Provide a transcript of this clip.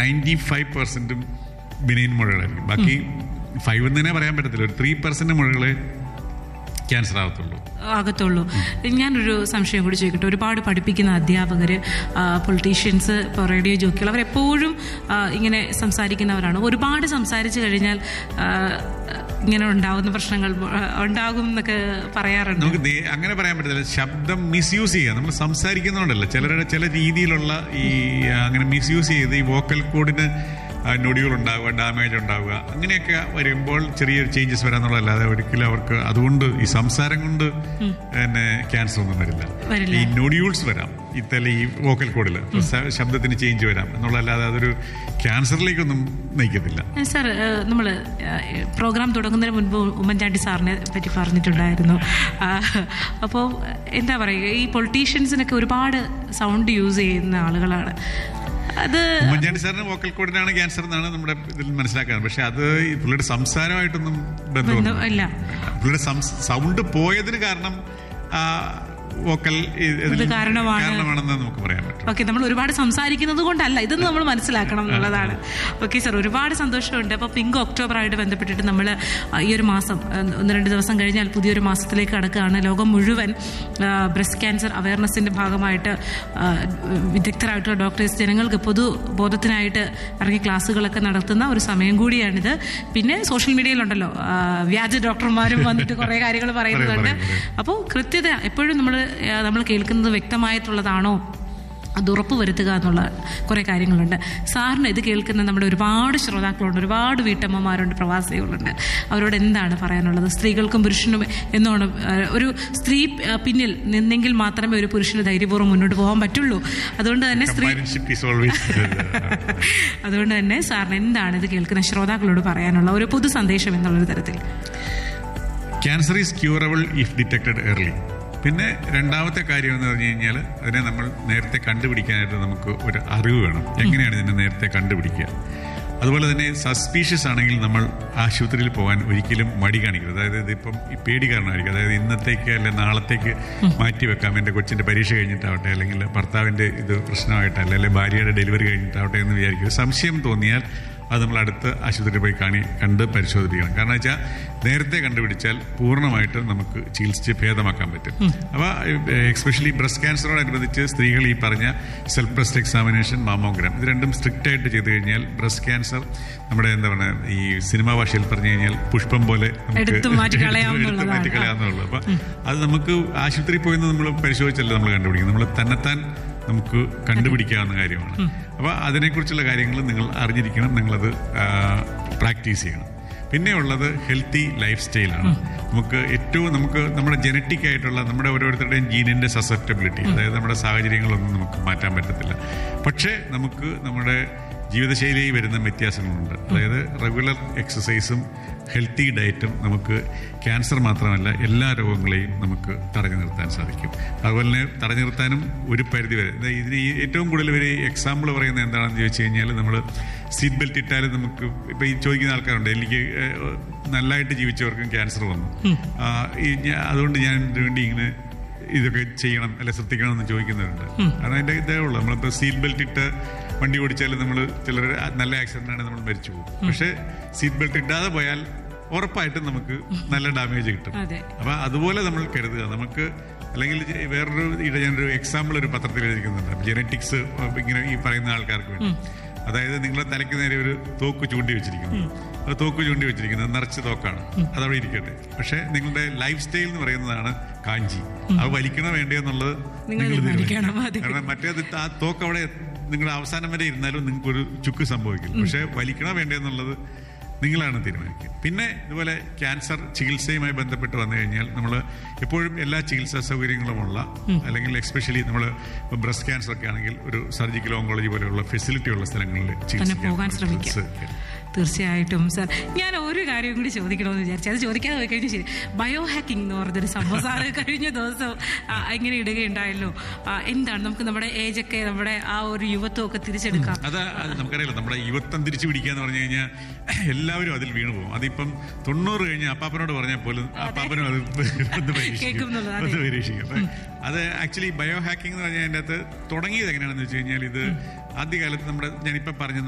Ninety five പെർസെന്റും benign മുഴകളായിരിക്കും ബാക്കി ഫൈവ് എന്ന് തന്നെ പറയാൻ പറ്റത്തില്ല ഒരു ത്രീ പെർസെന്റ് മുഴകളെ ക്യാൻസർ ആകത്തുള്ളൂ ആകത്തുള്ളൂ ഞാനൊരു സംശയം കൂടി ചോദിക്കട്ടെ ഒരുപാട് പഠിപ്പിക്കുന്ന അധ്യാപകർ പൊളിറ്റീഷ്യൻസ് ഇപ്പോൾ റേഡിയോ ജോക്കികൾ അവരെപ്പോഴും ആ, ഇങ്ങനെ സംസാരിക്കുന്നവരാണ് ഒരുപാട് സംസാരിച്ചു കഴിഞ്ഞാൽ ആ, ഇങ്ങനെ ഉണ്ടാകുന്ന പ്രശ്നങ്ങൾ ആ, ഉണ്ടാകും എന്നൊക്കെ പറയാറുണ്ട് നമുക്ക് ദേ- അങ്ങനെ പറയാൻ പറ്റത്തില്ല ശബ്ദം മിസ്യൂസ് ചെയ്യുക നമ്മൾ സംസാരിക്കുന്നതുകൊണ്ടല്ല ചിലരുടെ ചില രീതിയിലുള്ള ഈ ആ, അങ്ങനെ മിസ്യൂസ് ചെയ്ത് ഈ വോക്കൽ കോഡിന് നൊടികൾ ഉണ്ടാവുക ഡാമേജ് ഉണ്ടാവുക അങ്ങനെയൊക്കെ വരുമ്പോൾ ചെറിയൊരു ചേഞ്ചസ് വരാന്നുള്ളതല്ലാതെ ഒരിക്കലും അവർക്ക് അതുകൊണ്ട് ഈ സംസാരം കൊണ്ട് പിന്നെ ക്യാൻസർ ഒന്നും വരില്ല വരില്ല. ഈ നൊഡ്യൂൾസ് വരാം ഇത്തല ഈ വോക്കൽ കോഡിൽ ശബ്ദത്തിന് ചേഞ്ച് വരാം എന്നുള്ളതല്ലാതെ അതൊരു ക്യാൻസറിലേക്കൊന്നും നയിക്കത്തില്ല സാർ നമ്മൾ പ്രോഗ്രാം തുടങ്ങുന്നതിന് മുൻപ് ഉമ്മൻചാണ്ടി സാറിനെ പറ്റി പറഞ്ഞിട്ടുണ്ടായിരുന്നു അപ്പോൾ എന്താ പറയുക ഈ പൊളിറ്റീഷ്യൻസിനൊക്കെ ഒരുപാട് സൗണ്ട് യൂസ് ചെയ്യുന്ന ആളുകളാണ് അത് ഉമ്മൻചാണ്ടി സാറിന് വോക്കൽ കോഡിനാണ് ക്യാൻസർ എന്നാണ് നമ്മുടെ ഇതിൽ മനസ്സിലാക്കുന്നത് പക്ഷെ അത് ഈ പുള്ളിയുടെ സംസാരമായിട്ടൊന്നും ബന്ധമൊന്നും ബന്ധം ഇല്ല. പുള്ളിയുടെ സംസ്- സൗണ്ട് പോയതിന് കാരണം ആ, വോക്കൽ ഇ- ഇതിൽ ഇത് കാരണമാണ്. കാരണമാണെന്ന് നമുക്ക് പറയാൻ പറ്റും ഓക്കെ നമ്മൾ ഒരുപാട് സംസാരിക്കുന്നത് കൊണ്ടല്ല ഇതൊന്നും നമ്മൾ മനസ്സിലാക്കണം എന്നുള്ളതാണ് ഓക്കെ സാർ ഒരുപാട് സന്തോഷമുണ്ട് അപ്പോൾ പിങ്ക് ഒക്ടോബറായിട്ട് ബന്ധപ്പെട്ടിട്ട് നമ്മൾ ഈ ഒരു മാസം ആ, ഒന്ന് രണ്ട് ദിവസം കഴിഞ്ഞാൽ പുതിയൊരു മാസത്തിലേക്ക് കടക്കുകയാണ് ലോകം മുഴുവൻ ബ്രസ്റ്റ് ക്യാൻസർ അവയർനെസ്സിന്റെ ഭാഗമായിട്ട് ആ, വിദഗ്ധരായിട്ടുള്ള ഡോക്ടേഴ്സ് ജനങ്ങൾക്ക് പൊതുബോധത്തിനായിട്ട് ഇറങ്ങി ക്ലാസ്സുകളൊക്കെ നടത്തുന്ന ഒരു സമയം കൂടിയാണിത് പിന്നെ സോഷ്യൽ മീഡിയയിലുണ്ടല്ലോ ആ, വ്യാജ ഡോക്ടർമാരും വന്നിട്ട് കുറേ കാര്യങ്ങൾ പറയുന്നുണ്ട് പറയും, പറയും. അപ്പോൾ കൃത്യത എപ്പോഴും നമ്മൾ നമ്മൾ കേൾക്കുന്നത് വ്യക്തമായിട്ടുള്ളതാണോ അത് ഉറപ്പ് വരുത്തുക എന്നുള്ള കുറേ കാര്യങ്ങളുണ്ട് സാറിന് ഇത് കേൾക്കുന്ന നമ്മുടെ ഒരുപാട് ശ്രോതാക്കളുണ്ട് ഒരുപാട് വീട്ടമ്മമാരുണ്ട് പ്രവാസികളുണ്ട് അവരോട് എന്താണ് പറയാനുള്ളത് സ്ത്രീകൾക്കും പുരുഷനും എന്നോണം ആ, ഒരു സ്ത്രീ ആ, പിന്നിൽ നിന്നെങ്കിൽ മാത്രമേ ഒരു പുരുഷന് ധൈര്യപൂർവ്വം മുന്നോട്ട് പോകാൻ പറ്റുള്ളൂ അതുകൊണ്ട് തന്നെ സ്ത്രീ കമ്പാരിഷൻഷിപ്പ് ഈസ് ഓൾവേസ് അതുകൊണ്ട് തന്നെ സാറിന് എന്താണ് ഇത് കേൾക്കുന്ന ശ്രോതാക്കളോട് പറയാനുള്ള ഒരു പൊതു സന്ദേശം എന്നുള്ളൊരു തരത്തിൽ cancer is curable if detected early പിന്നെ രണ്ടാമത്തെ കാര്യം എന്ന് പറഞ്ഞു കഴിഞ്ഞാൽ അതിനെ നമ്മൾ നേരത്തെ കണ്ടുപിടിക്കാനായിട്ട് നമുക്ക് ഒരു അറിവ് വേണം എങ്ങനെയാണ് ഇതിനെ നേരത്തെ കണ്ടുപിടിക്കുക അതുപോലെ തന്നെ സസ്പീഷ്യസ് ആണെങ്കിൽ നമ്മൾ ആശുപത്രിയിൽ പോകാൻ ഒരിക്കലും മടി കാണിക്കരുത് അതായത് ഇതിപ്പം ഈ പേടി കാരണമായിരിക്കും അതായത് ഇന്നത്തേക്ക് അല്ലെ നാളത്തേക്ക് മാറ്റി വെക്കാം എൻ്റെ കൊച്ചിൻ്റെ പരീക്ഷ കഴിഞ്ഞിട്ടാവട്ടെ അല്ലെങ്കിൽ ഭർത്താവിൻ്റെ ഇത് പ്രശ്നമായിട്ടല്ല അല്ലെങ്കിൽ ഭാര്യയുടെ ഡെലിവറി കഴിഞ്ഞിട്ടാവട്ടെ എന്ന് വിചാരിക്കും സംശയം തോന്നിയാൽ അത് നമ്മൾ അടുത്ത് ആശുപത്രിയിൽ പോയി കാണി കണ്ട് പരിശോധിപ്പിക്കണം കാരണം വെച്ചാൽ നേരത്തെ കണ്ടുപിടിച്ചാൽ പൂർണ്ണമായിട്ട് നമുക്ക് ചികിത്സിച്ച് ഭേദമാക്കാൻ പറ്റും അപ്പോൾ എക്സ്പെഷ്യലി ബ്രസ്റ്റ് ക്യാൻസറോടനുബന്ധിച്ച് സ്ത്രീകൾ ഈ പറഞ്ഞ സെൽഫ് ബ്രസ്റ്റ് എക്സാമിനേഷൻ മാമോഗ്രാം ഇത് രണ്ടും സ്ട്രിക്റ്റ് ആയിട്ട് ചെയ്തു കഴിഞ്ഞാൽ ബ്രസ്റ്റ് ക്യാൻസർ നമ്മുടെ എന്താ പറയുക ഈ സിനിമാ ഭാഷയിൽ പറഞ്ഞു കഴിഞ്ഞാൽ പുഷ്പം പോലെ നമുക്ക് എടുത്ത് മാറ്റി കളയാവുന്നതാണ്. എടുത്ത് മാറ്റി കളയാവുന്നുള്ളൂ അപ്പൊ അത് നമുക്ക് ആശുപത്രിയിൽ പോയി നമ്മൾ പരിശോധിച്ചല്ല നമ്മൾ കണ്ടുപിടിക്കുന്നത് നമ്മൾ തന്നെത്താൻ നമുക്ക് കണ്ടുപിടിക്കാവുന്ന കാര്യമാണ് അപ്പോൾ അതിനെക്കുറിച്ചുള്ള കാര്യങ്ങൾ നിങ്ങൾ അറിഞ്ഞിരിക്കണം നിങ്ങളത് പ്രാക്ടീസ് ചെയ്യണം പിന്നെ ഉള്ളത് ഹെൽത്തി ലൈഫ് സ്റ്റൈലാണ് നമുക്ക് ഏറ്റവും നമുക്ക് നമ്മുടെ ജനറ്റിക് ആയിട്ടുള്ള നമ്മുടെ ഓരോരുത്തരുടെയും ജീനിന്റെ സസെപ്റ്റബിലിറ്റി അതായത് നമ്മുടെ സാഹചര്യങ്ങളൊന്നും നമുക്ക് മാറ്റാൻ പറ്റത്തില്ല പക്ഷേ നമുക്ക് നമ്മുടെ ജീവിതശൈലിയിൽ വരുന്ന വ്യത്യാസങ്ങളുണ്ട് അതായത് റെഗുലർ എക്സസൈസും ഹെൽത്തി ഡയറ്റും നമുക്ക് ക്യാൻസർ മാത്രമല്ല എല്ലാ രോഗങ്ങളെയും നമുക്ക് തടഞ്ഞു നിർത്താൻ സാധിക്കും അതുപോലെ തന്നെ തടഞ്ഞു നിർത്താനും ഒരു പരിധി വരെ ഇത് ഇതിന് ഈ ഏറ്റവും കൂടുതൽ ഒരു എക്സാമ്പിൾ പറയുന്നത് എന്താണെന്ന് ചോദിച്ചു കഴിഞ്ഞാൽ നമ്മൾ സീറ്റ് ബെൽറ്റ് ഇട്ടാലും നമുക്ക് ഇപ്പൊ ഈ ചോദിക്കുന്ന ആൾക്കാരുണ്ട് എനിക്ക് ഏഹ്, നല്ലതായിട്ട് ജീവിച്ചവർക്കും ക്യാൻസർ വന്നു ആ, ഈ ഞാ- അതുകൊണ്ട് ഞാൻ ഇതിനു വേണ്ടി ഇങ്ങനെ ഇതൊക്കെ ചെയ്യണം അല്ലെ ശ്രദ്ധിക്കണം എന്ന് ചോദിക്കുന്നവരുണ്ട് കാരണം അതിന്റെ ഇതേ ഉള്ളൂ നമ്മളിപ്പോ സീറ്റ് ബെൽറ്റ് ഇട്ട് വണ്ടി ഓടിച്ചാൽ നമ്മൾ ചിലർ നല്ല ആക്സിഡന്റ് ആണ് നമ്മൾ മരിച്ചു പോകും പക്ഷെ സീറ്റ് ബെൽറ്റ് ഇടാതെ പോയാൽ ഉറപ്പായിട്ടും നമുക്ക് നല്ല ഡാമേജ് കിട്ടും അതെ. അപ്പൊ അതുപോലെ നമ്മൾ കരുതുക നമുക്ക് അല്ലെങ്കിൽ ജെ- വേറൊരു ഇട ഞാനൊരു എക്സാമ്പിൾ ഒരു പത്രത്തിൽ എഴുതിക്കുന്നുണ്ട് ജെനറ്റിക്സ് ഇങ്ങനെ ഈ പറയുന്ന ആൾക്കാർക്ക് വേണ്ടി അതായത് നിങ്ങളുടെ തലയ്ക്ക് നേരെ ഒരു തോക്ക് ചൂണ്ടി വെച്ചിരിക്കുന്നു ആ തോക്ക് ചൂണ്ടി വെച്ചിരിക്കുന്നത് നിറച്ച് തോക്കാണ് അതവിടെ ഇരിക്കട്ടെ പക്ഷെ നിങ്ങളുടെ ലൈഫ് സ്റ്റൈൽ എന്ന് പറയുന്നതാണ് കാഞ്ചി അത് വലിക്കണോ വേണ്ടയോ എന്നുള്ളത് നിങ്ങൾ നിങ്ങൾ തീരുമാനിക്കണം. തീരുമാനിക്കണം. അതെ. കാരണം മറ്റേത് ആ തോക്ക് അവിടെ നിങ്ങളുടെ അവസാനം വരെ ഇരുന്നാലും നിങ്ങൾക്ക് ഒരു ചുക്ക് സംഭവിക്കില്ല പക്ഷെ വലിക്കണോ വേണ്ടയോ എന്നുള്ളത് നിങ്ങളാണ് തീരുമാനിക്കുക പിന്നെ ഇതുപോലെ ക്യാൻസർ ചികിത്സയുമായി ബന്ധപ്പെട്ട് വന്നു കഴിഞ്ഞാൽ നമ്മൾ എപ്പോഴും എല്ലാ ചികിത്സാ സൗകര്യങ്ങളുമുള്ള അല്ലെങ്കിൽ എക്സ്പെഷ്യലി നമ്മൾ ബ്രസ്റ്റ് ക്യാൻസർ ഒക്കെ ആണെങ്കിൽ ഒരു സർജിക്കൽ ഓങ്കോളജി പോലെയുള്ള ഫെസിലിറ്റി ഉള്ള സ്ഥലങ്ങളിൽ ചികിത്സിക്കാൻ പോകാൻ ശ്രമിക്കാം. ശ്രമിക്കുക. തീർച്ചയായിട്ടും സാർ ഞാൻ ഒരു കാര്യം കൂടി ചോദിക്കണമെന്ന് വിചാരിച്ചു അത് ചോദിക്കാതെ പോയി കഴിഞ്ഞാൽ ശരി ബയോ ഹാക്കിംഗ് എന്ന് പറഞ്ഞൊരു സംഭവം സാറ് കഴിഞ്ഞ ദിവസം ആ, ഇങ്ങനെ ഇടുകയുണ്ടായല്ലോ ആ, എന്താണ് നമുക്ക് നമ്മുടെ ഏജ് ഒക്കെ നമ്മുടെ ആ ഒരു യുവത്വം ഒക്കെ തിരിച്ചെടുക്കാം അത് അത് നമുക്കറിയാലോ നമ്മുടെ യുവത്വം തിരിച്ചു പിടിക്കുക എന്ന് പറഞ്ഞു കഴിഞ്ഞാൽ എല്ലാവരും അതിൽ വീണു പോകും അതിപ്പം തൊണ്ണൂറ് കഴിഞ്ഞ് അപ്പാപ്പനോട് പറഞ്ഞാൽ പോലും അപ്പാപ്പനും അത് ഒന്ന് പരീക്ഷിക്കും കേൾക്കും എന്നുള്ളത്, അതെ. ഒന്ന് പരീക്ഷിക്കും അപ്പൊ അത് ആക്ച്വലി ബയോ ഹാക്കിംഗ് എന്ന് പറഞ്ഞാൽ അതിൻ്റെ അകത്ത് തുടങ്ങിയത് എങ്ങനെയാണെന്ന് വെച്ച് കഴിഞ്ഞാൽ ഇത് ആദ്യകാലത്ത് നമ്മുടെ ഞാനിപ്പം പറഞ്ഞ